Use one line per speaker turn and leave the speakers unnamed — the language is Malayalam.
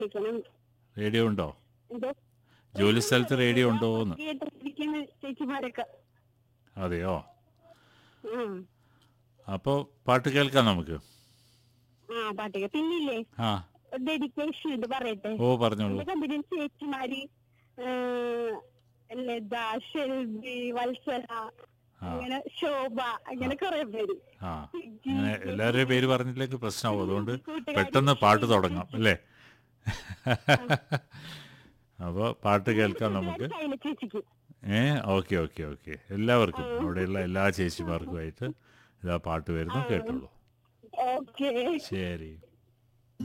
കേൾക്കണം
റേഡിയോ ഉണ്ടോ
എന്തോ
ജോലി സ്ഥലത്ത് റേഡിയോ ഉണ്ടോന്ന്
കേട്ടിരിക്കുന്ന ചേച്ചിമാരൊക്കെ
അതെയോ
ഉം.
അപ്പോൾ പാട്ട് കേൾക്കാം നമുക്ക്
ആ പാട്ടൊക്കെ പിന്നില്ലേ
ആ
ഡെഡിക്കേഷൻ ഉണ്ട് പറയട്ടെ
ഓ പറഞ്ഞോളൂ
എന്റെ കമ്പനി ചേച്ചിമാര് ഏഹ്, ലത ഷെൽബി വത്സല അങ്ങനെ ശോഭ അങ്ങനെ കുറെ പേര്
ആ അങ്ങനെ എല്ലാവരുടെയും പേര് പറഞ്ഞില്ലെങ്കിൽ പ്രശ്നമാവും അതുകൊണ്ട് പെട്ടെന്ന് പാട്ട് തുടങ്ങാം അല്ലേ അപ്പോൾ പാട്ട് കേൾക്കാം നമുക്ക്
ശൈല ചേച്ചിക്ക്
ഏ ഓക്കെ ഓക്കെ ഓക്കെ എല്ലാവർക്കും അവിടെയുള്ള എല്ലാ ചേച്ചിമാർക്കുമായിട്ട് ഇതാ പാട്ട് വരുന്നു കേട്ടോളൂ
ഓക്കെ
ശരി